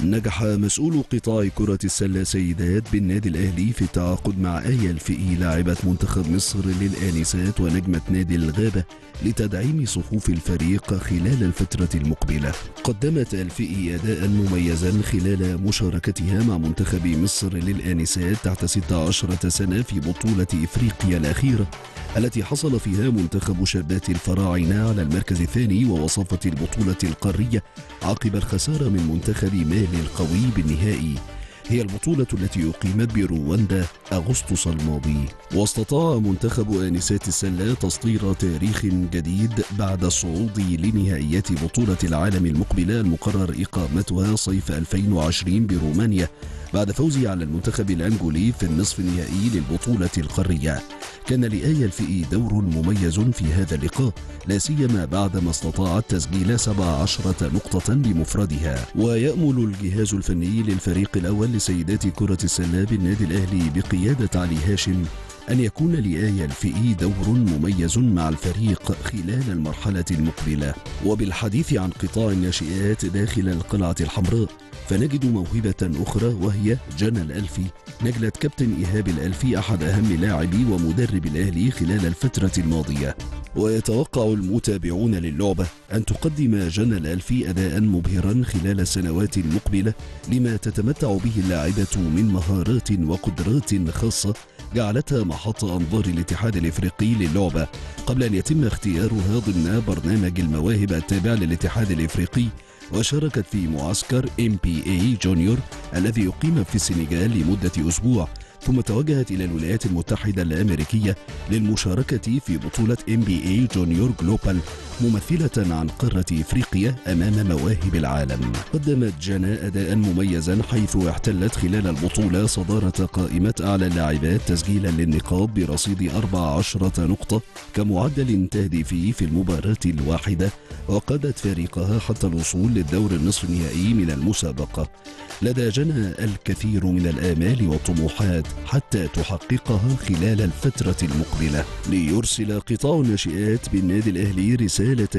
نجح مسؤول قطاع كرة السلة سيدات بالنادي الأهلي في التعاقد مع آية الفئي لاعبة منتخب مصر للآنسات ونجمة نادي الغابة لتدعيم صفوف الفريق خلال الفترة المقبلة قدمت الفئي أداء مميزا خلال مشاركتها مع منتخب مصر للآنسات تحت 16 سنة في بطولة إفريقيا الأخيرة التي حصل فيها منتخب شابات الفراعنة على المركز الثاني ووصفت البطولة القارية عقب الخسارة من منتخب مالي القوي بالنهائي هي البطولة التي أقيمت برواندا أغسطس الماضي واستطاع منتخب آنسات السلة تسطير تاريخ جديد بعد الصعود لنهائيات بطولة العالم المقبلة المقرر إقامتها صيف 2020 برومانيا بعد فوزه على المنتخب الأنجولي في النصف النهائي للبطولة القارية كان لآية الفئي دور مميز في هذا اللقاء لا سيما بعدما استطاعت تسجيل 17 نقطة بمفردها ويأمل الجهاز الفني للفريق الأول لسيدات كرة السلة بالنادي الأهلي بقيادة علي هاشم أن يكون لآية الفئي دور مميز مع الفريق خلال المرحلة المقبلة وبالحديث عن قطاع الناشئات داخل القلعة الحمراء فنجد موهبة أخرى وهي جنى الألفي نجلة كابتن إيهاب الألفي أحد أهم لاعبي ومدرب الأهلي خلال الفترة الماضية ويتوقع المتابعون للعبة أن تقدم جنى الألفي أداء مبهرا خلال السنوات المقبلة لما تتمتع به اللاعبة من مهارات وقدرات خاصة جعلتها محط أنظار الاتحاد الإفريقي للعبة قبل أن يتم اختيارها ضمن برنامج المواهب التابع للاتحاد الإفريقي وشاركت في معسكر MPA جونيور الذي يقيم في السنغال لمدة أسبوع ثم توجهت إلى الولايات المتحدة الأمريكية للمشاركة في بطولة NBA جونيور جلوبال ممثلة عن قارة إفريقيا أمام مواهب العالم قدمت جنى أداء مميزا حيث احتلت خلال البطولة صدارة قائمة أعلى اللاعبات تسجيلا للنقاط برصيد 14 نقطة كمعدل تهديفي في المباراة الواحدة وقادت فريقها حتى الوصول للدور النصف النهائي من المسابقة لدى جنى الكثير من الآمال والطموحات حتى تحققها خلال الفترة المقبلة ليرسل قطاع الناشئات بالنادي الأهلي رسالة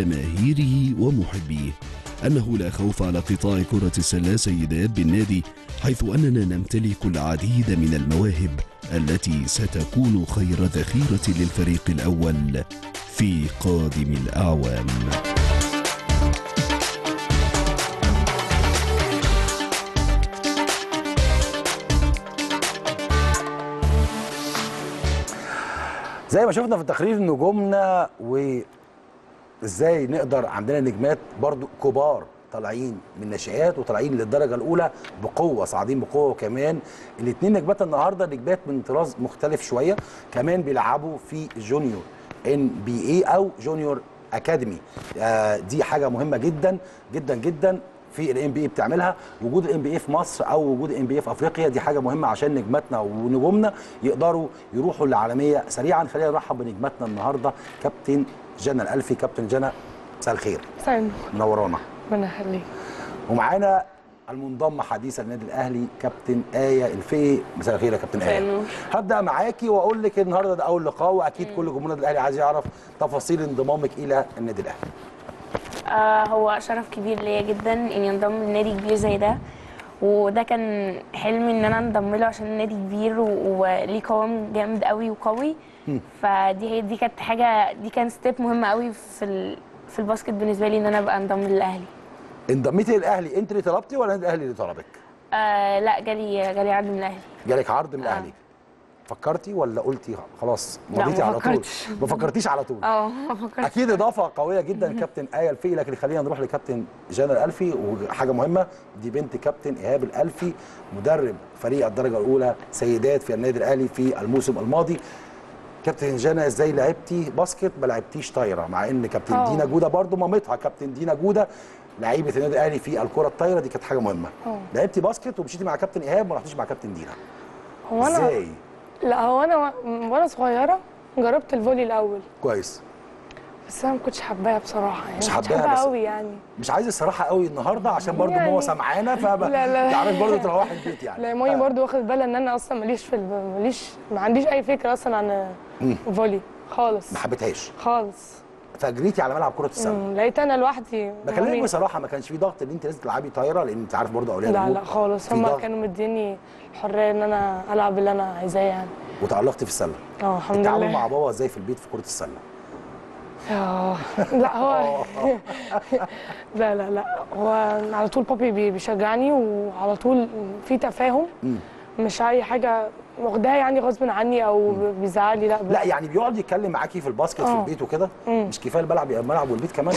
لجماهيره ومحبيه أنه لا خوف على قطاع كرة السلة سيدات بالنادي حيث أننا نمتلك العديد من المواهب التي ستكون خير ذخيرة للفريق الأول في قادم الأعوام زي ما شفنا في التقرير نجومنا وازاي نقدر عندنا نجمات برضو كبار طالعين من الناشئات وطالعين للدرجه الاولى بقوه صاعدين بقوه وكمان الاثنين نجمات النهارده نجمات من طراز مختلف شويه كمان بيلعبوا في جونيور ان بي اي او جونيور اكاديمي آه دي حاجه مهمه جدا جدا جدا في الام بي اي بتعملها وجود الام بي اي في مصر او وجود الام بي اي في افريقيا دي حاجه مهمه عشان نجماتنا ونجومنا يقدروا يروحوا للعالميه سريعا خلينا نرحب بنجماتنا النهارده كابتن جنى الالفي كابتن جنى مساء الخير مساء النور منورانا ربنا يخليك ومعانا المنضم حديثا للنادي الاهلي كابتن ايه الفقي مساء الخير يا كابتن مساء ايه النور. هبدا معاكي واقول لك النهارده ده اول لقاء واكيد كل جمهور النادي الاهلي عايز يعرف تفاصيل انضمامك الى النادي الاهلي آه هو شرف كبير ليا جدا اني انضم لنادي كبير زي ده وده كان حلمي ان انا انضم له عشان نادي كبير و- وليه قوام جامد قوي وقوي فدي هي دي كانت حاجه دي كان ستيب مهمه قوي في ال... في الباسكت بالنسبه لي ان انا ابقى انضم للاهلي انضميتي للاهلي انت اللي طلبتي ولا النادي الاهلي اللي طلبك آه لا جالي جالي عرض من الاهلي جالك عرض من الاهلي فكرتي ولا قلتي خلاص لا، مضيتي ما على طول فكرتش. ما فكرتيش على طول اه ما فكرتش اكيد اضافه قويه جدا كابتن ايه الفقي لكن خلينا نروح لكابتن جانا الالفي وحاجه مهمه دي بنت كابتن ايهاب الالفي مدرب فريق الدرجه الاولى سيدات في النادي الاهلي في الموسم الماضي كابتن جانا ازاي لعبتي باسكت ما لعبتيش طايره مع ان كابتن آه. دينا جوده برضو مامتها كابتن دينا جوده لعيبه النادي الاهلي في الكره الطايره دي كانت حاجه مهمه آه. لعبتي باسكت ومشيتي مع كابتن ايهاب ما رحتيش مع كابتن دينا هو انا ازاي لا هو انا و- وانا صغيره جربت الفولي الاول كويس بس انا ما كنتش حباها بصراحه يعني مش ما كنتش حباها حباها بس- قوي يعني مش عايز الصراحه قوي النهارده عشان برضو يعني- ماما سمعانا فما لا، لا. تعرف برضو تروحي البيت يعني لا مامي آه. برضو واخد بالها ان انا اصلا ماليش في الب- ماليش ما عنديش اي فكره اصلا عن الفولي خالص ما حبيتهاش خالص فجريتي على ملعب كره السله مم، لقيت انا لوحدي بكلمك وهمي- بصراحه ما كانش في ضغط ان انت لازم تلعبي طايره لان انت عارف برضه اولياء لا الامور لا خالص في هما ضغط. كانوا مديني الحريه ان انا العب اللي انا عايزاه يعني وتالقتي في السله اه الحمد التعامل لله مع بابا ازاي في البيت في كره السله آه، لا هو لا لا لا هو على طول بابي بي- بيشجعني وعلى طول في تفاهم مش اي حاجه واخداها يعني غصب عني او بيزعلي لا لا يعني بيقعد يتكلم معاكي في الباسكت في آه. البيت وكده مش كفايه الملعب يبقى الملعب والبيت كمان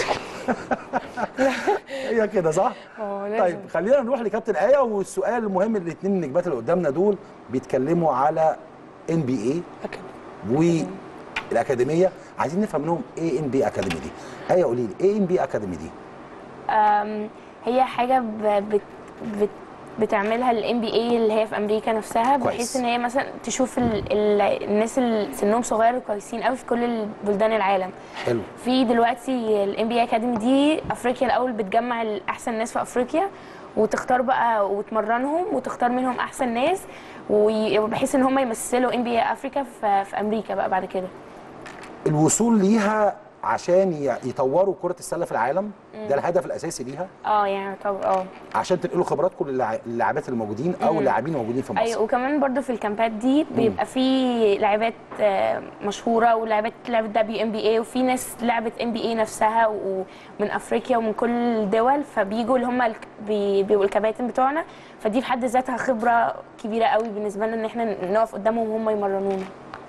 هي كده صح اه لازم طيب خلينا نروح لكابتن ايه والسؤال المهم الاثنين النجمات اللي قدامنا دول بيتكلموا على ان بي اي أكيد. والاكاديميه عايزين نفهم منهم ايه ان بي اكاديمي دي ايه قولي لي ايه ان بي اكاديمي دي أم، هي حاجه ب- بت بت بتعملها الام بي اي اللي هي في امريكا نفسها كويس. بحيث ان هي مثلا تشوف ال ال الناس اللي سنهم صغير وكويسين قوي في كل بلدان العالم حلو في دلوقتي الام بي اكاديمي دي افريقيا الاول بتجمع الاحسن ناس في افريقيا وتختار بقى وتمرنهم وتختار منهم احسن ناس وي- بحيث ان هم يمثلوا ام بي افريكا في, في امريكا بقى بعد كده الوصول ليها عشان ي- يطوروا كره السله في العالم ده الهدف الاساسي ليها اه يعني طب اه عشان تنقلوا خبراتكم للع- للاعبات الموجودين او اللاعبين الموجودين في مصر ايوه وكمان برضو في الكامبات دي بيبقى في لاعبات آه، مشهوره ولاعبات لعبت دبليو ام بي اي وفي ناس لعبت ام بي اي نفسها ومن افريقيا ومن كل الدول فبيجوا اللي هم الك- بي- بيبقوا الكباتن بتوعنا فدي في حد ذاتها خبره كبيره قوي بالنسبه لنا ان احنا نقف قدامهم وهم يمرنونا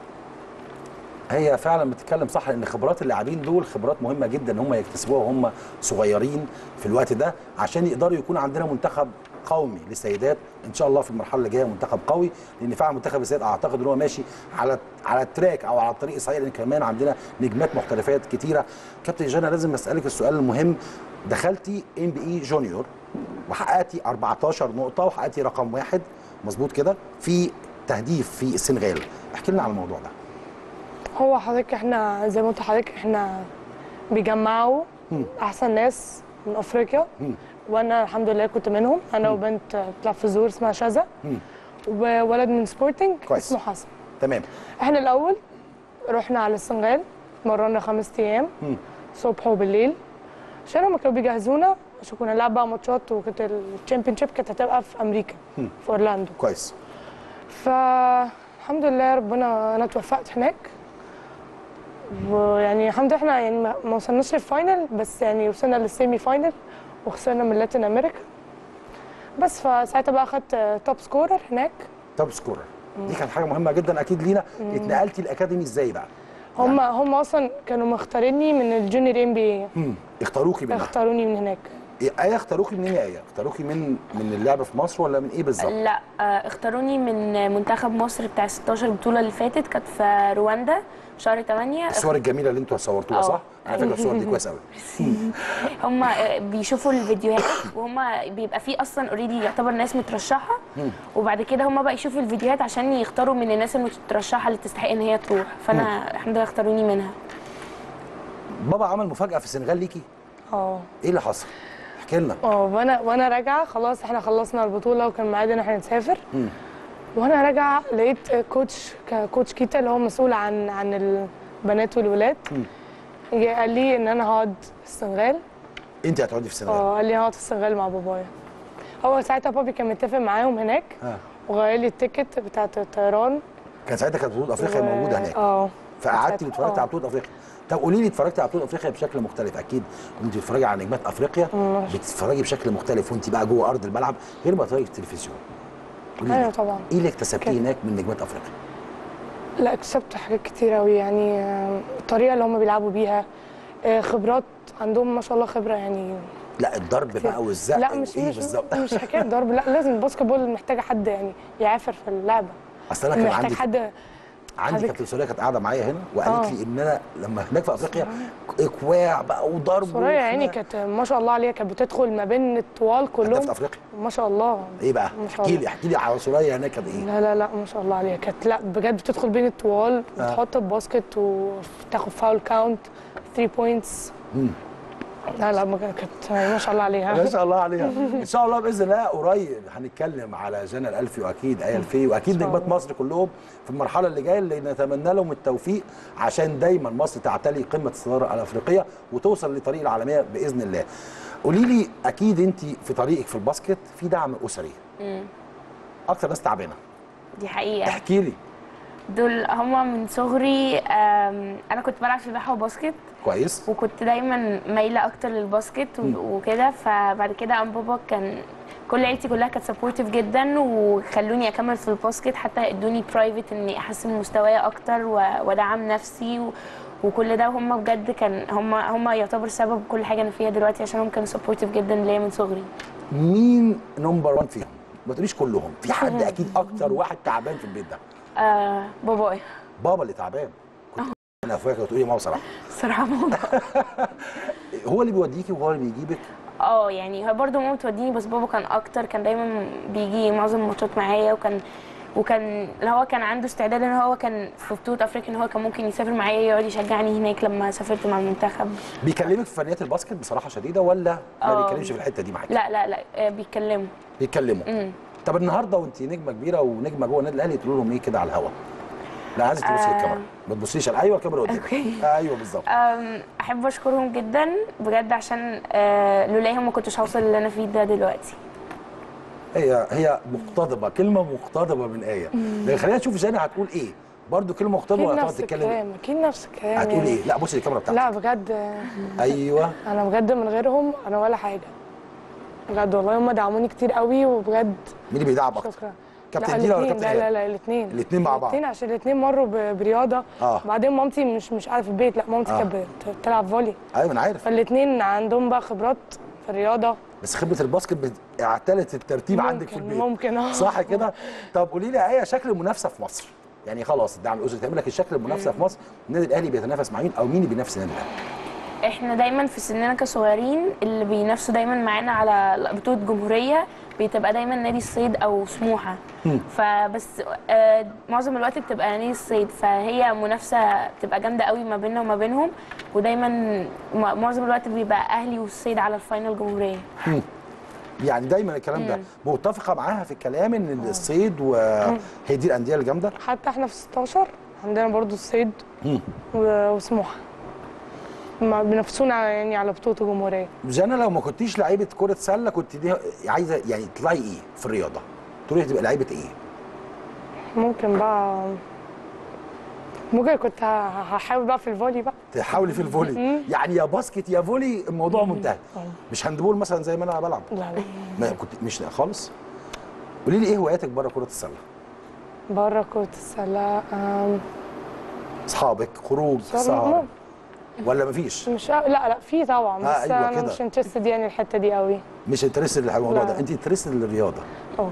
هي فعلا بتتكلم صح ان خبرات اللاعبين دول خبرات مهمه جدا ان هم يكتسبوها وهم صغيرين في الوقت ده عشان يقدروا يكون عندنا منتخب قومي للسيدات ان شاء الله في المرحله اللي جايه منتخب قوي لان فعلا منتخب السيدات اعتقد ان هو ماشي على على التراك او على الطريق الصحيح لان كمان عندنا نجمات محترفات كتيره كابتن جانا لازم اسالك السؤال المهم دخلتي ام بي اي جونيور وحققتي 14 نقطه وحققتي رقم واحد مظبوط كده في تهديف في السنغال احكي لنا على الموضوع ده هو حضرتك احنا زي ما قلت لحضرتك احنا بيجمعوا احسن ناس من افريقيا وانا الحمد لله كنت منهم انا وبنت بتلعب في زور اسمها شذا وولد من سبورتنج كويس. اسمه حسن تمام احنا الاول رحنا على السنغال اتمرنا خمس ايام صبح وبالليل عشان هما كانوا بيجهزونا عشان كنا نلعب بقى ماتشات وكانت الشامبيون شيب كانت هتبقى في امريكا في اورلاندو كويس فالحمد لله ربنا انا توفقت هناك ويعني الحمد لله احنا يعني ما ما وصلناش للفاينل بس يعني وصلنا للسيمي فاينل وخسرنا من لاتين امريكا بس فساعتها بقى اخدت توب سكورر هناك توب سكورر دي كانت حاجه مهمه جدا اكيد لينا اتنقلتي الاكاديمي ازاي بقى هم هم اصلا كانوا مختاريني من الجونيور ام بي مم. اختاروكي منها اختاروني من هناك إيه، ايه اختاروكي منين يا ايه اختاروكي من من اللعب في مصر ولا من ايه بالظبط لا آه، اختاروني من منتخب مصر بتاع 16 بطوله اللي فاتت كانت في رواندا في شهر 8 الصور الجميله اللي انتوا صورتوها آه. صح انا فاكر الصور دي كويس قوي هم بيشوفوا الفيديوهات وهم بيبقى فيه اصلا اوريدي يعتبر ناس مترشحه وبعد كده هم بقى يشوفوا الفيديوهات عشان يختاروا من الناس المترشحه اللي تستحق ان هي تروح فانا الحمد لله اختاروني منها بابا عمل مفاجاه في السنغال ليكي اه ايه اللي حصل احكي لنا اه وانا وانا راجعه خلاص احنا خلصنا البطوله وكان ميعادنا ان احنا نسافر وانا راجعه لقيت كوتش كوتش كيتا اللي هو مسؤول عن عن البنات والولاد جه قال لي ان انا هقعد في السنغال انت هتقعدي في السنغال اه قال لي هقعد في السنغال مع بابايا هو ساعتها بابي كان متفق معاهم هناك اه وغير لي التيكت بتاعت الطيران كان ساعتها كانت بطوله افريقيا و- موجوده هناك اه فقعدتي واتفرجتي آه. على بطوله افريقيا طب قولي لي اتفرجتي على بطوله افريقيا بشكل مختلف اكيد وانت بتتفرجي على نجمات افريقيا بتتفرجي بشكل مختلف وانت بقى جوه ارض الملعب غير ما تتفرجي في التلفزيون قولي ايوه لي طبعا ايه اللي اكتسبتيه كده. هناك من نجمات افريقيا لا اكتسبت حاجات كتير قوي يعني آه، الطريقه اللي هم بيلعبوا بيها آه، خبرات عندهم ما شاء الله خبره يعني لا الضرب بقى والزق لا مش وايه مش بالظبط مش حكايه ضرب لا لازم الباسكت بول محتاجه حد يعني يعافر في اللعبه اصل انا كان محتاج عندي حد عندي حضرتك- كابتن سوريا كانت قاعده معايا هنا وقالت آه. لي ان انا لما هناك في افريقيا اكواع بقى وضرب سوريا يعني وخناق. كانت ما شاء الله عليها كانت بتدخل ما بين الطوال هداف كلهم افريقيا ما شاء الله ايه بقى ما شاء احكي الله لي احكي لي على سوريا هناك كانت ايه لا لا لا ما شاء الله عليها كانت لا بجد بتدخل بين الطوال وتحط الباسكت وتاخد فاول كاونت 3 بوينتس لا لا ما كانت ما شاء الله عليها ما شاء الله عليها ان شاء الله باذن الله قريب هنتكلم على جنى الالفي واكيد ايه الفي واكيد إن شاء نجمات الله. مصر كلهم في المرحله اللي جايه اللي نتمنى لهم التوفيق عشان دايما مصر تعتلي قمه الصداره الافريقيه وتوصل لطريق العالميه باذن الله قولي لي اكيد انت في طريقك في الباسكت في دعم اسري مم. اكتر ناس تعبانه دي حقيقه احكي لي دول هما من صغري آم، انا كنت بلعب سباحه وباسكت كويس وكنت دايما مايله اكتر للباسكت مم. و- وكده فبعد كده ام بابا كان كل عيلتي كلها كانت سبورتيف جدا وخلوني اكمل في الباسكت حتى ادوني برايفت اني احسن مستواي اكتر و- وادعم نفسي و... وكل ده وهم بجد كان هم هم يعتبر سبب كل حاجه انا فيها دلوقتي عشان هم كانوا سبورتيف جدا ليا من صغري مين نمبر 1 فيهم ما تقوليش كلهم في حد اكيد اكتر واحد تعبان في البيت ده آه بابايا بابا اللي تعبان كنت انا فاكر تقولي ماما صراحه الصراحه بابا هو اللي بيوديكي وهو اللي بيجيبك اه يعني هو برضه ماما بتوديني بس بابا كان اكتر كان دايما بيجي معظم الماتشات معايا وكان وكان اللي هو كان عنده استعداد ان هو كان في بطوله افريقيا ان هو كان ممكن يسافر معايا يقعد يشجعني هناك لما سافرت مع المنتخب بيكلمك في فنيات الباسكت بصراحه شديده ولا ما آه. بيتكلمش في الحته دي معاكي لا لا لا آه، بيتكلموا بيتكلموا امم طب النهارده وانت نجمه كبيره ونجمه جوه النادي الاهلي تقول لهم ايه كده على الهوا لا عايزك تبصي آه. للكاميرا ما تبصيش على ايوه الكاميرا قدامك أوكي. ايوه بالظبط أم، احب اشكرهم جدا بجد عشان آه، لولاهم ما كنتش هوصل اللي انا فيه ده دلوقتي هي هي مقتضبه كلمه مقتضبه من ايه لكن خلينا نشوف جانا هتقول ايه برضو كلمه مقتضبه اكيد ولا هتقعد نفس تتكلم الكلام اكيد نفس الكلام هتقول يعني. ايه لا بصي الكاميرا بتاعتك لا بجد ايوه انا بجد من غيرهم انا ولا حاجه بجد والله هم دعموني كتير قوي وبجد مين اللي بيدعم اكتر شكرا كابتن لا، دينا ولا الاتنين، كابتن لا لا ايهاب لا الاثنين الاتنين مع بعض. الاثنين عشان الاثنين مروا ب- برياضه اه بعدين مامتي مش مش قاعده في البيت لا مامتي آه. كانت بت- بتلعب فولي ايوه انا عارف فالاثنين عندهم بقى خبرات في الرياضه بس خبره الباسكت بت- اعتلت الترتيب عندك في ممكن- البيت ممكن، آه. صح كده طب قولي لي ايه شكل المنافسه في مصر يعني خلاص الدعم الاسري تعمل لك الشكل المنافسه في مصر النادي الاهلي بيتنافس مع مين او مين اللي بينافس النادي الاهلي احنا دايما في سننا كصغيرين اللي بينافسوا دايما معانا على بطوله جمهوريه بتبقى دايما نادي الصيد او سموحه فبس آه، معظم الوقت بتبقى نادي الصيد فهي منافسه بتبقى جامده قوي ما بيننا وما بينهم ودايما م- معظم الوقت بيبقى اهلي والصيد على الفاينل جمهوريه يعني دايما الكلام ده متفقه معاها في الكلام ان الصيد وهي دي الانديه الجامده حتى احنا في 16 عندنا برضو الصيد مم. و- وسموحه ما بينافسونا يعني على بطوله الجمهوريه جانا لو ما كنتيش لعيبه كره سله كنت دي عايزه يعني تطلعي ايه في الرياضه تروحي تبقى لعيبه ايه ممكن بقى ممكن كنت ه- هحاول بقى في الفولي بقى تحاولي في الفولي يعني يا باسكت يا فولي الموضوع منتهي مش هاندبول مثلا زي ما انا بلعب لا لا ما كنت مش خالص قولي لي ايه هواياتك بره كره السله بره كرة السلة أم، اصحابك خروج مم. سهر ولا مفيش مش لا لا في طبعا آه، بس أيوة انا كده. مش انترستد يعني الحتة دي قوي مش انترستد للموضوع لا. ده انت انترستد للرياضه اه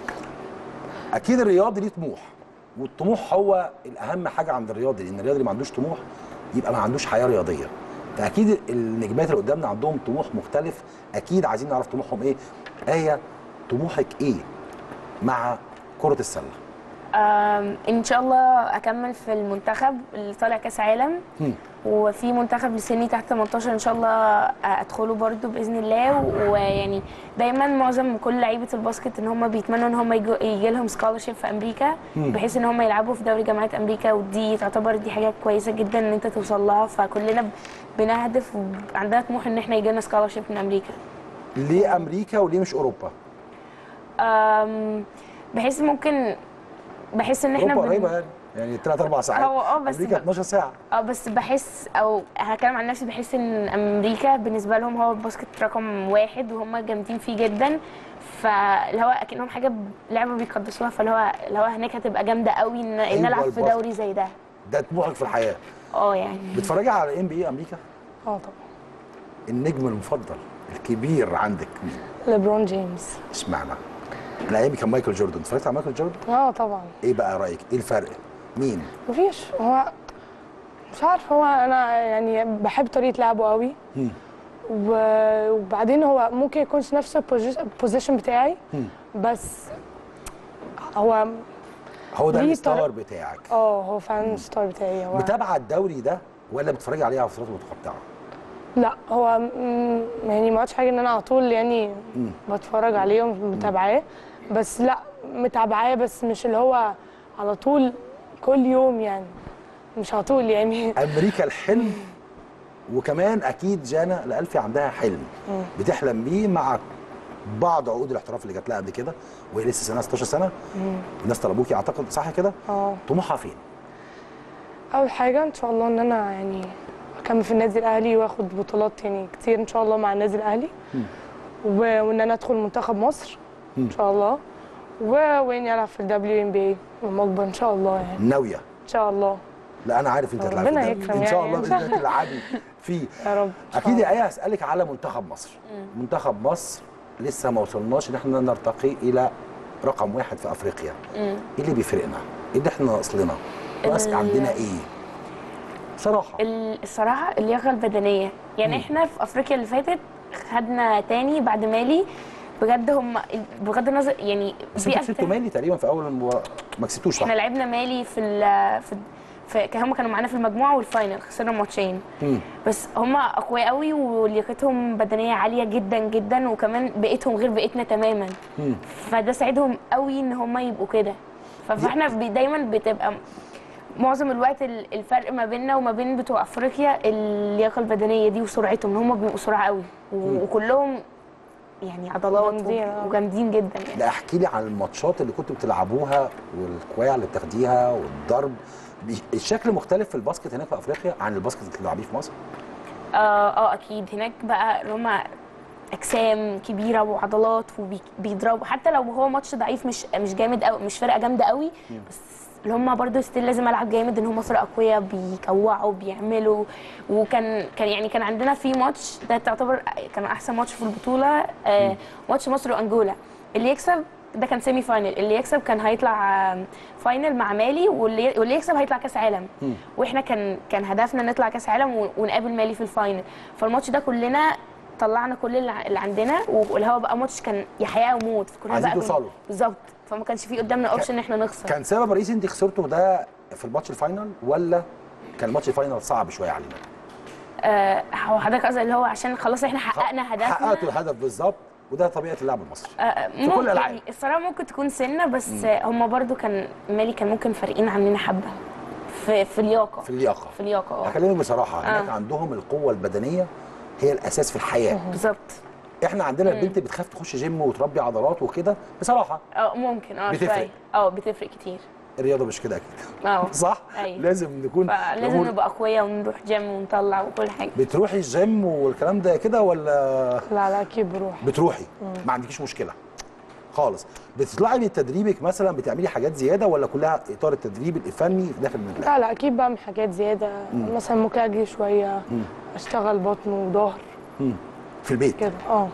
اكيد الرياضي ليه طموح والطموح هو الاهم حاجه عند الرياضي لان الرياضي اللي ما عندوش طموح يبقى ما عندوش حياه رياضيه فاكيد النجمات اللي قدامنا عندهم طموح مختلف اكيد عايزين نعرف طموحهم ايه ايه طموحك ايه مع كره السله آم، ان شاء الله اكمل في المنتخب اللي طالع كاس عالم هم. وفي منتخب لسني تحت 18 ان شاء الله ادخله برضو باذن الله و- ويعني دايما معظم كل لعيبه الباسكت ان هم بيتمنوا ان هم يجي لهم سكولرشيب في امريكا بحيث ان هم يلعبوا في دوري جامعات امريكا ودي تعتبر دي حاجه كويسه جدا ان انت توصل لها فكلنا ب- بنهدف وعندنا طموح ان احنا يجي لنا سكولرشيب من امريكا ليه امريكا وليه مش اوروبا آم، بحيث ممكن بحس ان احنا اوروبا بن- قريبه يعني يعني 3 4 ساعات هو اه بس امريكا ب- 12 ساعه اه بس بحس او هتكلم عن نفسي بحس ان امريكا بالنسبه لهم هو الباسكت رقم واحد وهم جامدين فيه جدا فاللي هو اكنهم حاجه ب- لعبه بيقدسوها فاللي هو اللي هو هناك هتبقى جامده قوي ان ان أيوة العب في الباسكت. دوري زي ده ده طموحك في الحياه اه يعني بتتفرجي على ام بي اي امريكا اه طبعا النجم المفضل الكبير عندك مين ليبرون جيمس اشمعنى انا ايامي كان مايكل جوردن اتفرجت على مايكل جوردن اه طبعا ايه بقى رايك ايه الفرق مين مفيش هو مش عارف هو انا يعني بحب طريقه لعبه قوي مم. و- وبعدين هو ممكن يكونش نفس البوزيشن بتاعي مم. بس هو هو ده ليه الستار طريق- بتاعك اه هو فعلا الستار بتاعي هو متابعه الدوري ده ولا بتتفرجي عليه على فترات متقطعه لا هو م- يعني ما عادش حاجه ان انا على طول يعني بتفرج عليه ومتابعاه بس لا متابعاه بس مش اللي هو على طول كل يوم يعني مش على طول يعني امريكا الحلم وكمان اكيد جانا الالفي عندها حلم بتحلم بيه مع بعض عقود الاحتراف اللي جات لها قبل كده وهي لسه سنه 16 سنه الناس طلبوكي اعتقد صح كده اه طموحها فين اول حاجه ان شاء الله ان انا يعني اكمل في النادي الاهلي واخد بطولات يعني كتير ان شاء الله مع النادي الاهلي و- وان انا ادخل منتخب مصر ان شاء الله و- واني العب في الدبليو ام بي اي لما اكبر ان شاء الله يعني ناويه ان شاء الله لا انا عارف انت هتلعبي ربنا في الدوري. يكرم ان شاء يعني. الله باذن الله تلعبي فيه يا رب إن شاء اكيد الله. يا ايه هسالك على منتخب مصر منتخب مصر لسه ما وصلناش ان احنا نرتقي الى رقم واحد في افريقيا ايه اللي بيفرقنا ايه اللي احنا ناقص لنا ناقص ال- عندنا ايه بصراحه ال- الصراحه اللياقه البدنيه يعني احنا في افريقيا اللي فاتت خدنا تاني بعد مالي بجد هم بغض النظر يعني بس دي انتوا كسبتوا أكتر- مالي تقريبا في اول المباراه ما كسبتوش صح احنا لعبنا مالي في ال في, في كان هم كانوا معانا في المجموعه والفاينل خسرنا ماتشين مم. بس هم اقوياء قوي ولياقتهم بدنيه عاليه جدا جدا وكمان بيئتهم غير بيئتنا تماما مم. فده ساعدهم قوي ان هم يبقوا كده ف- فاحنا بي- دايما بتبقى معظم الوقت ال- الفرق ما بيننا وما بين بتوع افريقيا اللياقه البدنيه دي وسرعتهم ان هم بيبقوا سرعه قوي و- وكلهم يعني عضلات جامدين، آه. و- وجامدين جدا يعني لا احكي لي عن الماتشات اللي كنتوا بتلعبوها والكواع اللي بتاخديها والضرب بي- الشكل مختلف في الباسكت هناك في افريقيا عن الباسكت اللي بتلعبيه في مصر اه اه اكيد هناك بقى اللي هم اجسام كبيره وعضلات وبيضربوا حتى لو هو ماتش ضعيف مش مش جامد قوي مش فرقه جامده قوي بس اللي هم برضه ستيل لازم العب جامد ان هم فرقه قويه بيكوعوا بيعملوا وكان كان يعني كان عندنا في ماتش ده تعتبر كان احسن ماتش في البطوله آه ماتش مصر وانجولا اللي يكسب ده كان سيمي فاينل اللي يكسب كان هيطلع آه، فاينل مع مالي واللي واللي يكسب هيطلع كاس عالم واحنا كان كان هدفنا نطلع كاس عالم ون- ونقابل مالي في الفاينل فالماتش ده كلنا طلعنا كل اللي ع- اللي عندنا واللي هو بقى ماتش كان يا حياه وموت فكنا عايزين بقى بن- توصلوا. بالظبط فما كانش في قدامنا اوبشن ان احنا نخسر كان سبب رئيسي انت خسرته ده في الماتش الفاينل ولا كان الماتش الفاينل صعب شويه علينا آه هو حضرتك قصدي اللي هو عشان خلاص احنا حققنا هدفنا حققتوا الهدف بالظبط وده طبيعه اللعب المصري آه، كل ممكن الألعاب. يعني الصراحه ممكن تكون سنه بس هم برضو كان مالي كان ممكن فارقين عننا حبه في في اللياقه في اللياقه في اللياقه اه هكلمك بصراحه هناك عندهم القوه البدنيه هي الاساس في الحياه بالظبط احنا عندنا البنت بتخاف تخش جيم وتربي عضلات وكده بصراحه اه ممكن اه بتفرق. شويه اه بتفرق كتير الرياضه مش كده اكيد اه صح أيوة. لازم نكون فلازم الأمور- نبقى اقوياء ونروح جيم ونطلع وكل حاجه بتروحي الجيم والكلام ده كده ولا لا لا اكيد بروح بتروحي ما عندكيش مشكله خالص بتطلعي من تدريبك مثلا بتعملي حاجات زياده ولا كلها اطار التدريب الفني في داخل النادي لا لا اكيد بعمل حاجات زياده مثلا ممكن اجري شويه اشتغل بطن وظهر في البيت كده اه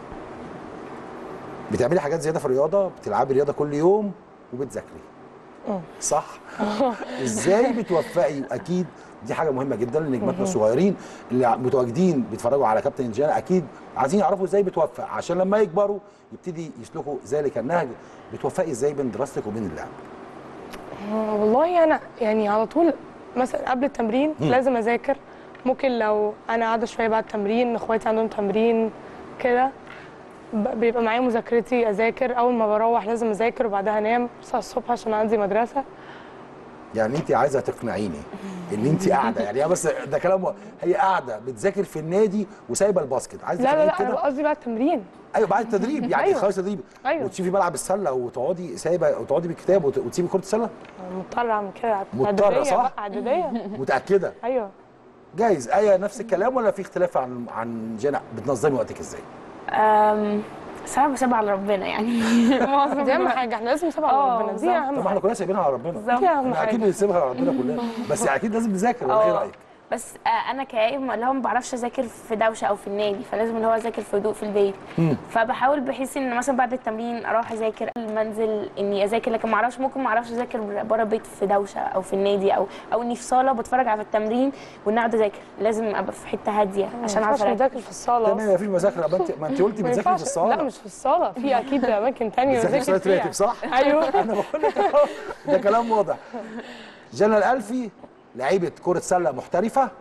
بتعملي حاجات زياده في الرياضه بتلعبي رياضه كل يوم وبتذاكري صح ازاي بتوفقي اكيد دي حاجه مهمه جدا لنجماتنا الصغيرين اللي متواجدين بيتفرجوا على كابتن جانا اكيد عايزين يعرفوا ازاي بتوفق عشان لما يكبروا يبتدي يسلكوا ذلك النهج بتوفقي ازاي بين دراستك وبين اللعب آه، والله انا يعني على طول مثلا قبل التمرين لازم اذاكر ممكن لو انا قاعده شويه بعد التمرين اخواتي عندهم تمرين كده ب- بيبقى معايا مذاكرتي اذاكر اول ما بروح لازم اذاكر وبعدها انام 9 الصبح عشان عندي مدرسه يعني انت عايزه تقنعيني ان انت قاعده يعني هي بس ده كلام و- هي قاعده بتذاكر في النادي وسايبه الباسكت عايزه لا لا تقنعيني لا انا كده قصدي بعد التمرين ايوه بعد التدريب يعني أيوة. خلاص تدريب أيوة. وتشوفي ملعب السله وتقعدي سايبه وتقعدي بالكتاب وت- وتسيبي كره السله أنا مضطره اعمل كده مضطرة، إعدادية صح؟ بقى، اعداديه متاكده ايوه جايز ايه نفس الكلام ولا في اختلاف عن عن جنى بتنظمي وقتك ازاي أم، صراحه بسيبها على ربنا يعني معظم دي اهم الوقت. حاجه احنا لازم نسيبها آه، على ربنا دي بالظبط. اهم طب ما احنا حاجه كلنا سايبينها على ربنا بالظبط. دي اهم احنا اكيد حاجه بنسيبها على ربنا كلنا بس اكيد لازم نذاكر ولا ايه اه رايك بس آه، انا كايم اللي هو ما بعرفش اذاكر في دوشه او في النادي فلازم اللي هو اذاكر في هدوء في البيت فبحاول بحيث ان مثلا بعد التمرين اروح اذاكر المنزل اني اذاكر لكن ما اعرفش ممكن ما اعرفش اذاكر بره البيت في دوشه او في النادي او او اني في صاله بتفرج على التمرين وان اقعد اذاكر لازم ابقى في حته هاديه عشان اعرف عشان أركز. نذاكر في الصاله تمام ما فيش مذاكره ما انت ما انت قلتي ما بتذاكري ينفعش- في الصاله لا مش في الصاله في اكيد اماكن تانية بتذاكري في بذاكر صاله فيها راتب صح ايوه انا بقول لك أهو، ده كلام واضح جنى الالفي لعيبه كره سله محترفه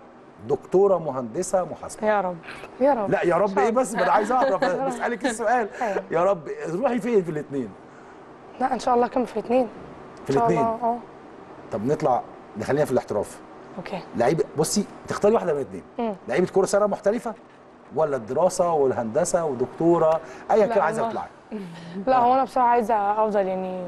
دكتوره مهندسه محاسبه يا رب يا رب لا يا رب ايه شاء بس ما انا عايز اعرف بسالك السؤال أيوة. يا رب تروحي فين في الاثنين لا ان شاء الله كان في الاثنين في إن شاء الاثنين الله، اه طب نطلع نخلينا في الاحتراف اوكي لعيبه بصي تختاري واحده من الاثنين مم. لعيبه كوره سنه محترفه ولا الدراسه والهندسه ودكتوره ايا لا، كان عايزه ما- تطلعي لا هو انا بصراحه عايزه افضل يعني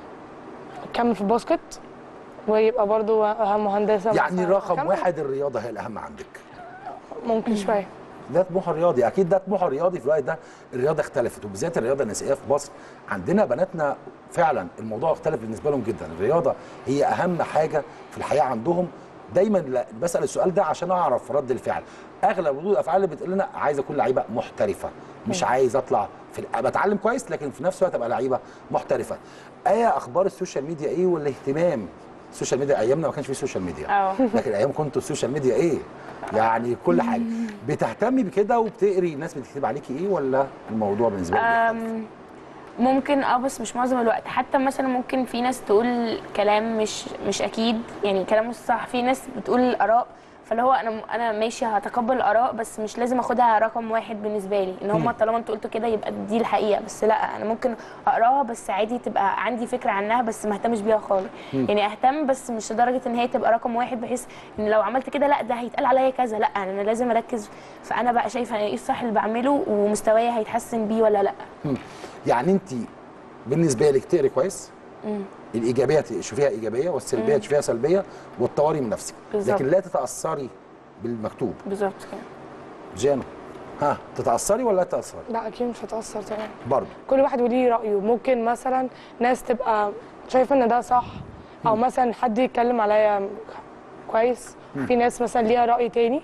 اكمل في الباسكت ويبقى برضو مهندسه يعني مثلاً. رقم أكمل. واحد الرياضه هي الاهم عندك ممكن شويه ده طموح رياضي اكيد ده طموح رياضي في الوقت ده الرياضه اختلفت وبالذات الرياضه النسائيه في مصر عندنا بناتنا فعلا الموضوع اختلف بالنسبه لهم جدا الرياضه هي اهم حاجه في الحياه عندهم دايما لا- بسال السؤال ده عشان اعرف رد الفعل اغلب ردود الافعال اللي بتقول لنا عايز اكون لعيبه محترفه مش عايز اطلع في ال- بتعلم كويس لكن في نفس الوقت ابقى لعيبه محترفه ايه اخبار السوشيال ميديا ايه والاهتمام السوشيال ميديا ايامنا ما كانش فيه سوشيال ميديا اه لكن ايام كنتوا السوشيال ميديا ايه يعني كل حاجه بتهتمي بكده وبتقري الناس بتكتب عليكي ايه ولا الموضوع بالنسبه لك بيختلف؟ أم، ممكن اه بس مش معظم الوقت حتى مثلا ممكن في ناس تقول كلام مش مش اكيد يعني كلام مش صح في ناس بتقول اراء فاللي هو انا انا ماشي هتقبل الاراء بس مش لازم اخدها رقم واحد بالنسبه لي ان هم طالما انتوا قلتوا كده يبقى دي الحقيقه بس لا انا ممكن اقراها بس عادي تبقى عندي فكره عنها بس ما اهتمش بيها خالص يعني اهتم بس مش لدرجه ان هي تبقى رقم واحد بحيث ان لو عملت كده لا ده هيتقال عليا كذا لا انا لازم اركز فانا بقى شايفه ايه الصح اللي بعمله ومستواي هيتحسن بيه ولا لا يعني انت بالنسبه لك تقري كويس الايجابيه تشوفيها ايجابيه والسلبيه تشوفيها سلبيه وتطوري من نفسك بالظبط. لكن لا تتاثري بالمكتوب بالظبط كده جانا ها تتاثري ولا لا تتاثري لا اكيد مش هتاثر طبعا برضه كل واحد وليه رايه ممكن مثلا ناس تبقى شايفه ان ده صح او مثلا حد يتكلم عليا كويس في ناس مثلا ليها راي تاني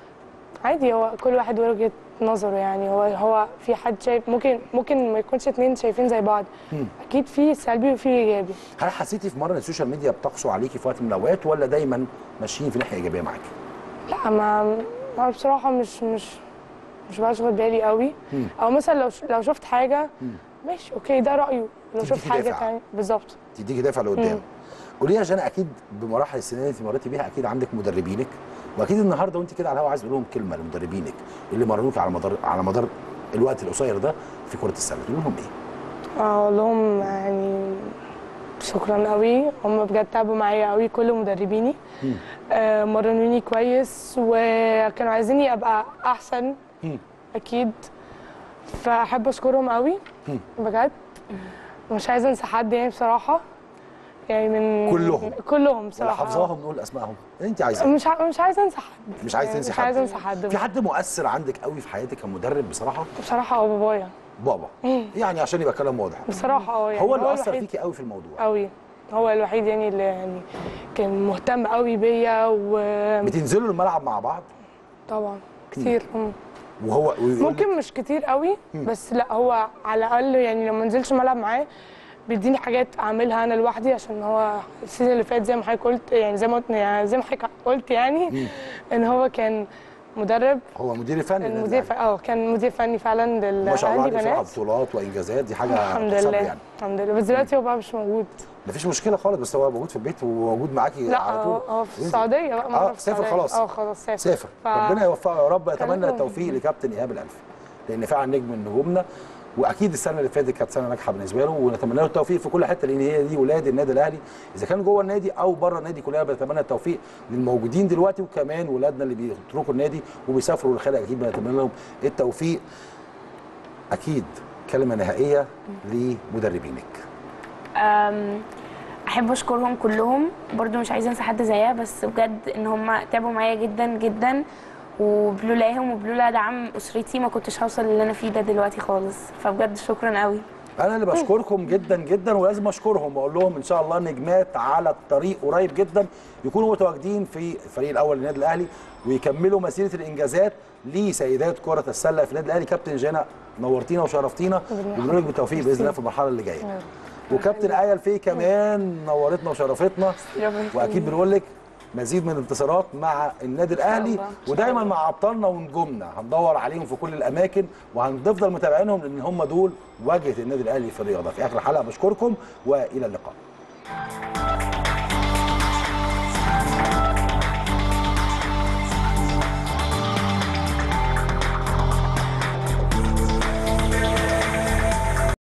عادي هو كل واحد وجهه نظره يعني هو هو في حد شايف ممكن ممكن ما يكونش اتنين شايفين زي بعض اكيد في سلبي وفي ايجابي هل حسيتي في مره ان السوشيال ميديا بتقسو عليكي في وقت من الاوقات ولا دايما ماشيين في ناحيه ايجابيه معاكي لا ما ما بصراحه مش مش مش بشغل بالي قوي او مثلا لو ش- لو شفت حاجه ماشي اوكي ده رايه لو شفت تديكي حاجه دافع. تانية بالظبط تديكي دافع لقدام قولي لي يا جانا اكيد بمراحل السنين اللي انت مريتي بيها اكيد عندك مدربينك واكيد النهارده وانت كده على الهوا عايز تقول لهم كلمه لمدربينك اللي مرنوك على مدار على مدار الوقت القصير ده في كره السله تقول لهم ايه؟ اقول لهم يعني شكرا قوي هم بجد تعبوا معايا قوي كل مدربيني آه مرنوني كويس وكانوا عايزيني ابقى احسن مم. اكيد فاحب اشكرهم قوي بجد مش عايزه انسى حد يعني بصراحه يعني من كلهم؟ كلهم ولا بصراحه حافظاهم نقول اسمائهم انت عايزه مش ع- مش عايزه انسى حد مش عايز يعني تنسي مش حد عايزه انسى حد في حد مؤثر عندك قوي في حياتك كمدرب بصراحه بصراحه هو بابايا بابا يعني عشان يبقى كلام واضح بصراحه اه يعني هو اللي اثر الوحيد- فيكي قوي في الموضوع قوي هو الوحيد يعني اللي يعني كان مهتم قوي بيا وطبعا بتنزلوا الملعب مع بعض كتير مم. وهو ويقول لك- ممكن مش كتير قوي بس لا هو على الاقل يعني لما انزلش ملعب معاه بيديني حاجات اعملها انا لوحدي عشان هو السيزون اللي فات زي ما حضرتك قلت يعني زي ما قلت يعني زي ما حضرتك قلت يعني ان هو كان مدرب هو مدير فني للنادي المدير الأهلي. ف... اه كان مدير فني فعلا للاهلي ما شاء الله عليه بصراحه بنات بطولات وانجازات دي حاجه الحمد تحسب لله يعني الحمد لله بس دلوقتي هو بقى مش موجود مفيش مشكله خالص بس هو موجود في البيت وموجود معاكي لا على هو طول هو في وينزل. السعوديه بقى مرة اه في سافر السعودية. خلاص اه خلاص سافر سافر ف- ربنا يوفقه يا رب اتمنى خليكم- التوفيق لكابتن ايهاب الالف لان فعلا نجم من نجومنا واكيد السنه اللي فاتت كانت سنه ناجحه بالنسبه له ونتمنى له التوفيق في كل حته لان هي دي ولاد النادي الاهلي اذا كان جوه النادي او بره النادي كلنا بنتمنى التوفيق للموجودين دلوقتي وكمان ولادنا اللي بيتركوا النادي وبيسافروا للخارج اكيد بنتمنى لهم التوفيق اكيد كلمه نهائيه لمدربينك أم، احب اشكرهم كلهم برضو مش عايزه انسى حد زيها بس بجد ان هم تعبوا معايا جدا جدا وبلولاهم وبلولا دعم اسرتي ما كنتش هوصل اللي انا فيه ده دلوقتي خالص فبجد شكرا قوي انا اللي بشكركم جدا جدا ولازم اشكرهم واقول لهم ان شاء الله نجمات على الطريق قريب جدا يكونوا متواجدين في الفريق الاول للنادي الاهلي ويكملوا مسيره الانجازات لسيدات كره السله في النادي الاهلي كابتن جانا نورتينا وشرفتينا وبنقول لك بالتوفيق باذن الله في المرحله اللي جايه وكابتن ايه الفي كمان نورتنا وشرفتنا واكيد بنقول لك مزيد من الانتصارات مع النادي الاهلي الله. ودايما مع ابطالنا ونجومنا هندور عليهم في كل الاماكن وهنفضل متابعينهم لان هم دول واجهه النادي الاهلي في الرياضه في اخر الحلقه بشكركم والى اللقاء